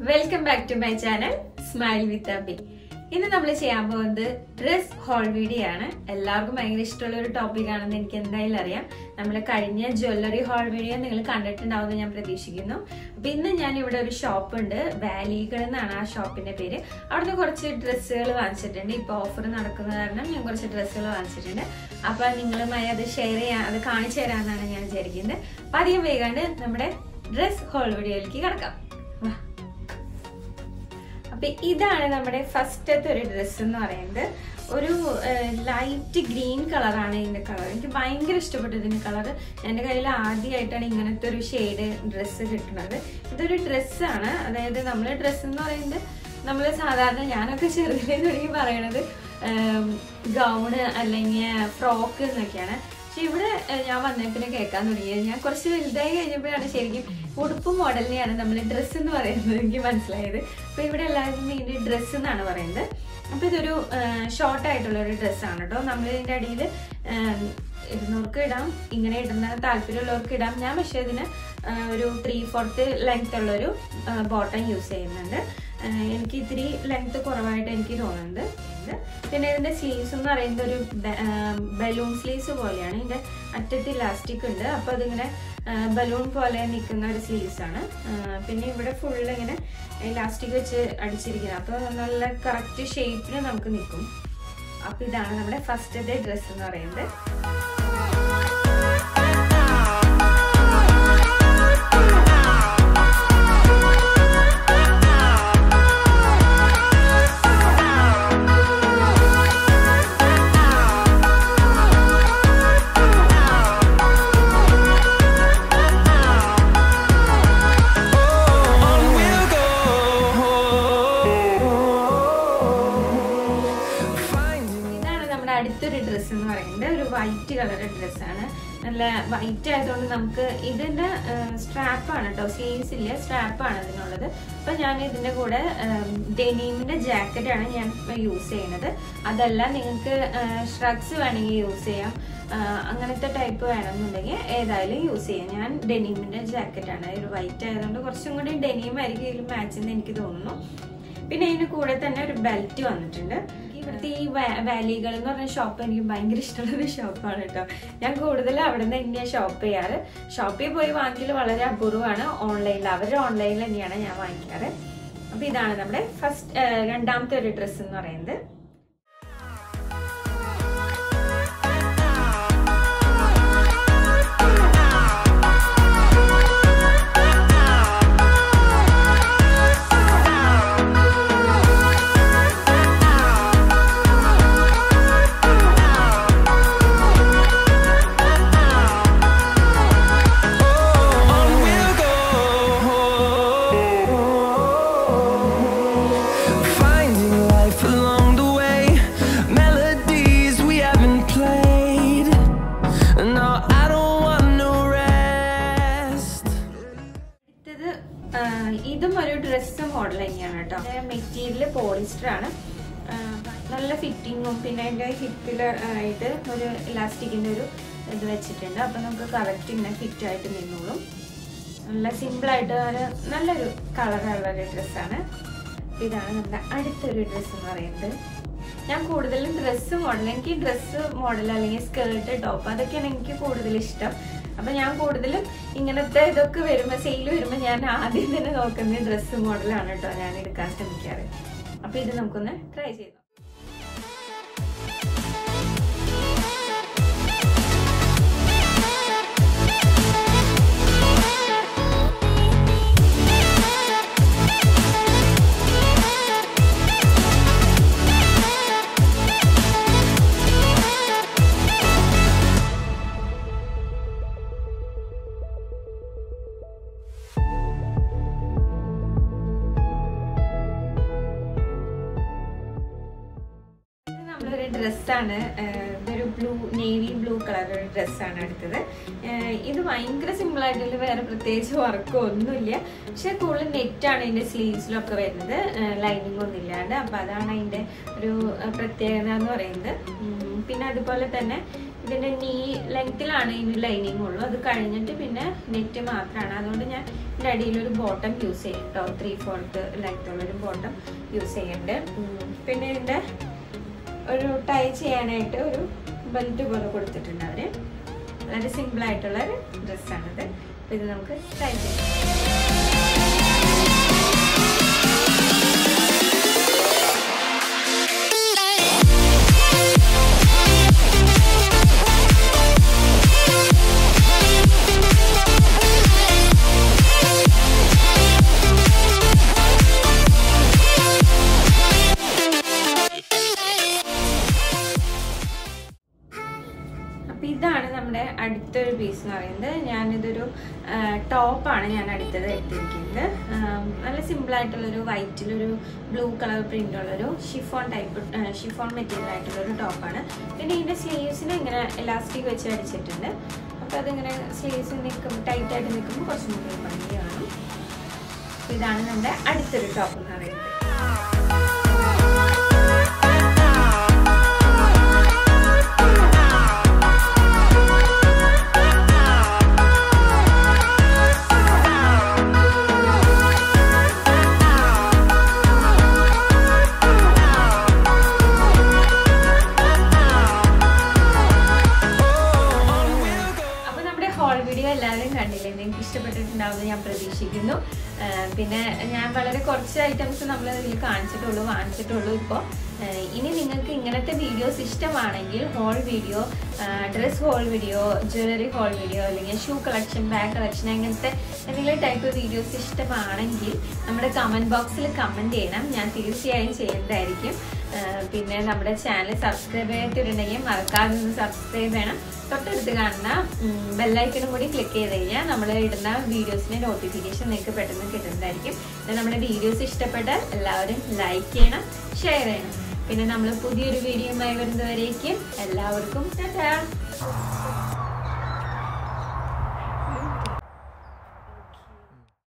Welcome back to my channel smile with Abi ഇന്ന് നമ്മൾ ചെയ്യാൻ പോകുന്നത് ഡ്രസ് ഹോൾ വീഡിയോ ആണ് എല്ലാവർക്കും ഭയങ്കര ഇഷ്ടമുള്ള ഒരു ടോപ്പിക് ആണെന്ന് എനിക്ക് എന്തായാലും അറിയാം നമ്മൾ കഴിഞ്ഞ ജ്വല്ലറി ഹോൾ വീഡിയോ നിങ്ങൾ കണ്ടിട്ടുണ്ടാവുമെന്ന് ഞാൻ പ്രതീക്ഷിക്കുന്നു അപ്പൊ ഇന്ന് ഞാൻ ഇവിടെ ഒരു ഷോപ്പ് ഉണ്ട് വാലികൾ എന്നാണ് ആ ഷോപ്പിന്റെ പേര് അവിടുന്ന് കുറച്ച് ഡ്രസ്സുകൾ വാങ്ങിച്ചിട്ടുണ്ട് ഇപ്പൊ ഓഫർ നടക്കുന്ന കാരണം ഞാൻ കുറച്ച് ഡ്രസ്സുകൾ വാങ്ങിച്ചിട്ടുണ്ട് അപ്പൊ നിങ്ങളുമായി അത് ഷെയർ ചെയ്യാൻ അത് കാണിച്ചു തരാമെന്നാണ് ഞാൻ വിചാരിക്കുന്നത് അപ്പൊ അധികം വൈകാണ്ട് നമ്മുടെ ഡ്രസ് ഹോൾ വീഡിയോയിലേക്ക് കിടക്കാം വാ അപ്പൊ ഇതാണ് നമ്മുടെ ഫസ്റ്റത്തെ ഒരു ഡ്രസ്സ് എന്ന് പറയുന്നത് ഒരു ലൈറ്റ് ഗ്രീൻ കളറാണ് ഇതിന്റെ കളർ എനിക്ക് ഭയങ്കര ഇഷ്ടപ്പെട്ടു ഇതിന്റെ കളർ എൻ്റെ കയ്യിൽ ആദ്യമായിട്ടാണ് ഇങ്ങനത്തെ ഒരു ഷെയ്ഡ് ഡ്രസ്സ് കിട്ടുന്നത് ഇതൊരു ഡ്രസ്സാണ് അതായത് നമ്മൾ ഡ്രസ്സ് എന്ന് പറയുന്നത് നമ്മൾ സാധാരണ ഞാനൊക്കെ ചെറുതിലേ തുടങ്ങി പറയണത് ഗൗണ് അല്ലെങ്കിൽ ഫ്രോക്ക് എന്നൊക്കെയാണ് പക്ഷെ ഇവിടെ ഏഹ്, ഞാൻ വന്നപ്പോൾ കേൾക്കാൻ തുടങ്ങിയത് ഞാൻ കുറച്ച് വലുതായി കഴിഞ്ഞപ്പോഴാണ് ശരിക്കും ഉടുപ്പ് മോഡലിനെയാണ് നമ്മൾ ഡ്രസ്സ് എന്ന് പറയുന്നത് എനിക്ക് മനസ്സിലായത് അപ്പൊ ഇവിടെ എല്ലാവരും ഇതിന്റെ ഡ്രസ്സ് എന്നാണ് പറയുന്നത് അപ്പൊ ഇതൊരു ഷോർട്ട് ആയിട്ടുള്ള ഒരു ഡ്രസ്സാണ് കേട്ടോ നമ്മൾ ഇതിന്റെ അടിയിൽ ഇരുന്നൂർക്ക് ഇടാം ഇങ്ങനെ ഇടുന്ന താല്പര്യമുള്ളവർക്ക് ഇടാം ഞാൻ പക്ഷേ ഇതിന് ആ, ഒരു ത്രീ ഫോർത്ത് ലെങ്ത് ഉള്ളൊരു ബോട്ടം യൂസ് ചെയ്യുന്നുണ്ട് ആ, എനിക്ക് ഇത്തിരി ലെങ്ത് കുറവായിട്ട് എനിക്ക് തോന്നുന്നുണ്ട് ഇത് പിന്നെ ഇതിന്റെ സ്ലീവ്സ് എന്ന് പറയുന്നത് ഒരു ബലൂൺ സ്ലീവ്സ് പോലെയാണ് ഇതിന്റെ അറ്റത്ത് ഇലാസ്റ്റിക് ഉണ്ട് അപ്പൊ അതിങ്ങനെ ബലൂൺ പോലെ നിൽക്കുന്ന ഒരു സ്ലീവ്സ് ആണ് ആ, പിന്നെ ഇവിടെ ഫുള്ള് ഇങ്ങനെ ഇലാസ്റ്റിക് വെച്ച് അടിച്ചിരിക്കുന്നത് അപ്പൊ നല്ല കറക്റ്റ് ഷേപ്പിന് നമുക്ക് നിൽക്കും അപ്പൊ ഇതാണ് നമ്മുടെ ഫസ്റ്റത്തെ ഡ്രസ്സ് എന്ന് പറയുന്നത് On we'll go. Finding ഇതാണ് നമ്മുടെ അടുത്തൊരു ഡ്രസ്സ് എന്ന് പറയുന്നത് ഒരു വൈറ്റ് കളർ ഡ്രസ്സാണ് നല്ല വൈറ്റ് ആയതുകൊണ്ട് നമുക്ക് ഇതിന്റെ സ്ട്രാപ്പാണ് കേട്ടോ സ്ലീവ്സ് ഇല്ല സ്ട്രാപ്പാണ് ഇതിനുള്ളത് അപ്പൊ ഞാൻ ഇതിന്റെ കൂടെ ഡെനീമിന്റെ ജാക്കറ്റ് ആണ് ഞാൻ യൂസ് ചെയ്യുന്നത് അതല്ല നിങ്ങൾക്ക് ഷ്രഗ്സ് വേണമെങ്കിൽ യൂസ് ചെയ്യാം ആ, അങ്ങനത്തെ ടൈപ്പ് വേണമെന്നുണ്ടെങ്കിൽ ഏതായാലും യൂസ് ചെയ്യാം ഞാൻ ഡെനീമിന്റെ ജാക്കറ്റ് ആണ് ഒരു വൈറ്റ് ആയതുകൊണ്ട് കുറച്ചും കൂടി ഡെനീം ആയിരിക്കും ഇതിൽ മാച്ച് എന്ന് എനിക്ക് തോന്നുന്നു പിന്നെ ഇതിന് കൂടെ തന്നെ ഒരു ബെൽറ്റ് വന്നിട്ടുണ്ട് ഇവിടുത്തെ ഈ വാലികൾ എന്ന് പറഞ്ഞ ഷോപ്പ് എനിക്ക് ഭയങ്കര ഇഷ്ടമുള്ള ഒരു ഷോപ്പാണ് കേട്ടോ ഞാൻ കൂടുതൽ അവിടെ നിന്ന് തന്നെയാണ് ഷോപ്പ് ചെയ്യാറ് ഷോപ്പിൽ പോയി വാങ്ങിക്കൽ വളരെ അപൂർവമാണ് ഓൺലൈനിൽ അവരുടെ ഓൺലൈനിൽ തന്നെയാണ് ഞാൻ വാങ്ങിക്കാറ് അപ്പൊ ഇതാണ് നമ്മുടെ ഫസ്റ്റ് രണ്ടാമത്തെ ഒരു ഡ്രസ്സ് എന്ന് പറയുന്നത് on we'll go. Finding life along the way, melodies we haven't played. No, I don't want no rest. അടുത്തത് ആ, ഇതും ഒരു ഡ്രസ്സ് മോഡൽ തന്നെയാണ് കേട്ടോ മെറ്റീരിയൽ പോളിസ്റ്റർ ആണ് ആ, നല്ല ഫിറ്റിങ്ങും പിന്നെ അതിന്റെ ഹിപ്പിൽ ആയിട്ട് ഒരു ഇലാസ്റ്റിക്കിന്റെ ഒരു ഇത് വെച്ചിട്ടുണ്ട് അപ്പൊ നമുക്ക് കറക്റ്റ് ഇങ്ങനെ ഫിറ്റ് ആയിട്ട് നിന്നോളും നല്ല സിമ്പിൾ ആയിട്ട് ഒരു നല്ലൊരു കളറുള്ള ഒരു ഡ്രസ്സാണ് ഇതാണ് നമ്മുടെ അടുത്തൊരു ഡ്രസ്സ് എന്ന് പറയുന്നത് ഞാൻ കൂടുതലും ഡ്രസ്സ് മോഡൽ എനിക്ക് ഡ്രസ്സ് മോഡൽ അല്ലെങ്കിൽ സ്കേർട്ട് ടോപ്പ് അതൊക്കെയാണ് എനിക്ക് കൂടുതൽ ഇഷ്ടം അപ്പൊ ഞാൻ കൂടുതലും ഇങ്ങനത്തെ ഇതൊക്കെ വരുമ്പോൾ സെയിൽ വരുമ്പോൾ ഞാൻ ആദ്യം തന്നെ നോക്കുന്ന ഡ്രസ്സ് മോഡലാണ് കേട്ടോ ഞാൻ എടുക്കാൻ ശ്രമിക്കാറ് അപ്പൊ ഇത് നമുക്കൊന്ന് ട്രൈ ചെയ്തു ഇത് നമ്മളൊരു ഡ്രസ്സാണ് ഇതൊരു ബ്ലൂ നേവി ബ്ലൂ കളർ ഒരു ഡ്രസ്സാണ് എടുത്തത് ഏഹ് ഇത് ഭയങ്കര സിമ്പിൾ ആയിട്ടുള്ള വേറെ പ്രത്യേകിച്ച് വർക്കോ ഒന്നുമില്ല പക്ഷെ കൂടുതൽ നെറ്റാണ് ഇതിന്റെ സ്ലീവ്സിലൊക്കെ വരുന്നത് ലൈനിങ് ഒന്നും ഇല്ലാണ്ട് അപ്പൊ അതാണ് അതിന്റെ ഒരു ഏഹ് പ്രത്യേകത എന്ന് പറയുന്നത് ഉം, പിന്നെ അതുപോലെ തന്നെ ഇതിന്റെ നീ ലെങ്ത്തിലാണ് ഇതിന് ലൈനിങ് ഉള്ളൂ അത് കഴിഞ്ഞിട്ട് പിന്നെ നെറ്റ് മാത്രമാണ് അതുകൊണ്ട് ഞാൻ ഇതിന്റെ അടിയിൽ ഒരു ബോട്ടം യൂസ് ചെയ്യും കേട്ടോ ത്രീ ഫോർത്ത് ലെങ്ത് ഉള്ള ഒരു ബോട്ടം യൂസ് ചെയ്യുന്നുണ്ട് ഉം. പിന്നെ ഇതിന്റെ ഒരു ടൈ ചെയ്യാനായിട്ട് ഒരു ബെൽറ്റ് പോലെ കൊടുത്തിട്ടുണ്ട് അവര് വളരെ സിമ്പിൾ ആയിട്ടുള്ള ഒരു ഡ്രസ്സാണിത് അപ്പൊ ഇത് നമുക്ക് ട്രൈ ചെയ്യാം അപ്പൊ ഇതാണ് നമ്മുടെ അടുത്തൊരു പീസ് എന്ന് പറയുന്നത് ഞാനിതൊരു ടോപ്പാണ് ഞാൻ അടുത്തത് എടുത്തിരിക്കുന്നത് ആം, നല്ല സിമ്പിൾ ആയിട്ടുള്ളൊരു വൈറ്റിലൊരു ബ്ലൂ കളർ പ്രിന്റ് ഉള്ളൊരു ഷിഫോൺ ടൈപ്പ് ഷിഫോൺ മെറ്റീരിയൽ ആയിട്ടുള്ള ഒരു ടോപ്പാണ് പിന്നെ ഇതിന്റെ സ്ലീവ്സിന് ഇങ്ങനെ എലാസ്റ്റിക് വെച്ച് അടിച്ചിട്ടുണ്ട് അപ്പോൾ അതിങ്ങനെ സ്ലീവ്സ് നിൽക്കുമ്പോൾ ടൈറ്റ് ആയിട്ട് നിൽക്കുമ്പോൾ കുറച്ചും കൂടി ഭംഗിയാണ് അപ്പൊ ഇതാണ് നമ്മുടെ അടുത്തൊരു ടോപ്പ് എന്ന് പറയുന്നത് അപ്പൊ നമ്മുടെ ഹോൾ വീഡിയോ എല്ലാവരും കണ്ടില്ലേ നിങ്ങൾക്ക് ഇഷ്ടപ്പെട്ടിട്ടുണ്ടാവുമെന്ന് ഞാൻ പ്രതീക്ഷിക്കുന്നു ആ, പിന്നെ ഞാൻ വളരെ കുറച്ച് ഐറ്റംസ് നമ്മൾ ഇതിൽ കാണിച്ചിട്ടുള്ളൂ വാങ്ങിച്ചിട്ടുള്ളൂ ഇപ്പോൾ ഇനി നിങ്ങൾക്ക് ഇങ്ങനത്തെ വീഡിയോസ് ഇഷ്ടമാണെങ്കിൽ haul video dress haul video jewellery haul video അല്ലെങ്കിൽ ഷൂ കളക്ഷൻ ബാഗ് കളക്ഷൻ അങ്ങനത്തെ എന്തെങ്കിലും ടൈപ്പ് വീഡിയോസ് ഇഷ്ടമാണെങ്കിൽ നമ്മുടെ കമൻറ്റ് ബോക്സിൽ കമൻറ്റ് ചെയ്യണം ഞാൻ തീർച്ചയായും ചെയ്യുന്നതായിരിക്കും ആ, പിന്നെ നമ്മുടെ ചാനൽ സബ്സ്ക്രൈബ് ചെയ്തിട്ടുണ്ടെങ്കിൽ മറക്കാതെ ഒന്ന് സബ്സ്ക്രൈബ് ചെയ്യണം തൊട്ടടുത്ത് കാണുന്ന ബെല്ലൈക്കണും കൂടി ക്ലിക്ക് ചെയ്ത് കഴിഞ്ഞാൽ നമ്മൾ ഇടുന്ന വീഡിയോസിന്റെ നോട്ടിഫിക്കേഷൻ നിങ്ങൾക്ക് പെട്ടെന്ന് കിട്ടുന്നതായിരിക്കും പിന്നെ നമ്മുടെ വീഡിയോസ് ഇഷ്ടപ്പെട്ടാൽ എല്ലാവരും ലൈക്ക് ചെയ്യണം ഷെയർ ചെയ്യണം പിന്നെ നമ്മൾ പുതിയൊരു വീഡിയോയുമായി വരുന്നവരേക്കും എല്ലാവർക്കും ടാറ്റാ